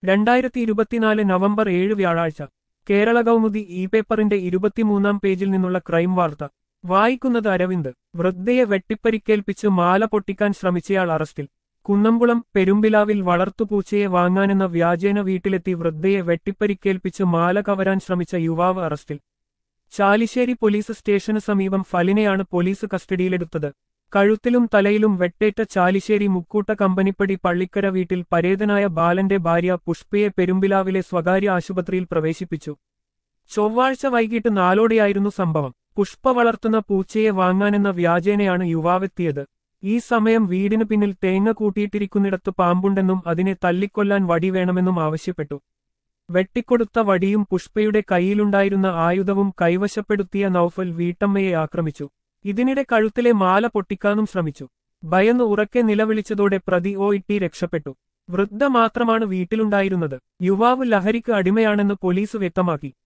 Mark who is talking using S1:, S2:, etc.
S1: രണ്ടായിരത്തി ഇരുപത്തിനാല് നവംബർ ഏഴ് വ്യാഴാഴ്ച കേരള കൗമുദി ഇ പേപ്പറിന്റെ ഇരുപത്തിമൂന്നാം പേജിൽ നിന്നുള്ള ക്രൈം വാർത്ത വായിക്കുന്നത് അരവിന്ദ് വൃദ്ധയെ വെട്ടിപ്പരിക്കേൽപ്പിച്ച് മാല പൊട്ടിക്കാൻ ശ്രമിച്ചയാൾ അറസ്റ്റിൽ കുന്നംകുളം പെരുമ്പിലാവിൽ വളർത്തുപൂച്ചയെ വാങ്ങാനെന്ന വ്യാജേന വീട്ടിലെത്തി വൃദ്ധയെ വെട്ടിപ്പരിക്കേൽപ്പിച്ച് മാല കവരാൻ ശ്രമിച്ച യുവാവ് അറസ്റ്റിൽ ചാലിശ്ശേരി പോലീസ് സ്റ്റേഷന് സമീപം ഫലിനെയാണ് പോലീസ് കസ്റ്റഡിയിലെടുത്തത് കഴുത്തിലും തലയിലും വെട്ടേറ്റ ചാലിശ്ശേരി മുക്കൂട്ട കമ്പനിപ്പടി പള്ളിക്കര വീട്ടിൽ പരേതനായ ബാലന്റെ ഭാര്യ പുഷ്പയെ പെരുമ്പിലാവിലെ സ്വകാര്യ ആശുപത്രിയിൽ പ്രവേശിപ്പിച്ചു ചൊവ്വാഴ്ച വൈകിട്ട് നാലോടെയായിരുന്നു സംഭവം പുഷ്പ വളർത്തുന്ന പൂച്ചയെ വാങ്ങാനെന്ന വ്യാജേനയാണ് യുവാവെത്തിയത് ഈ സമയം വീടിന് പിന്നിൽ തേങ്ങ കൂട്ടിയിട്ടിരിക്കുന്നിടത്ത് പാമ്പുണ്ടെന്നും അതിനെ തല്ലിക്കൊല്ലാൻ വടി വേണമെന്നും ആവശ്യപ്പെട്ടു വെട്ടിക്കൊടുത്ത വടിയും പുഷ്പയുടെ കൈയിലുണ്ടായിരുന്ന ആയുധവും കൈവശപ്പെടുത്തിയ നൌഫൽ വീട്ടമ്മയെ ആക്രമിച്ചു ഇതിനിടെ കഴുത്തിലെ മാല പൊട്ടിക്കാനും ശ്രമിച്ചു ഭയന്ന് ഉറക്കെ നിലവിളിച്ചതോടെ പ്രതി ഓ ഇട്ടി രക്ഷപ്പെട്ടു വൃദ്ധ മാത്രമാണ് വീട്ടിലുണ്ടായിരുന്നത് യുവാവ് ലഹരിക്ക് അടിമയാണെന്ന് പോലീസ് വ്യക്തമാക്കി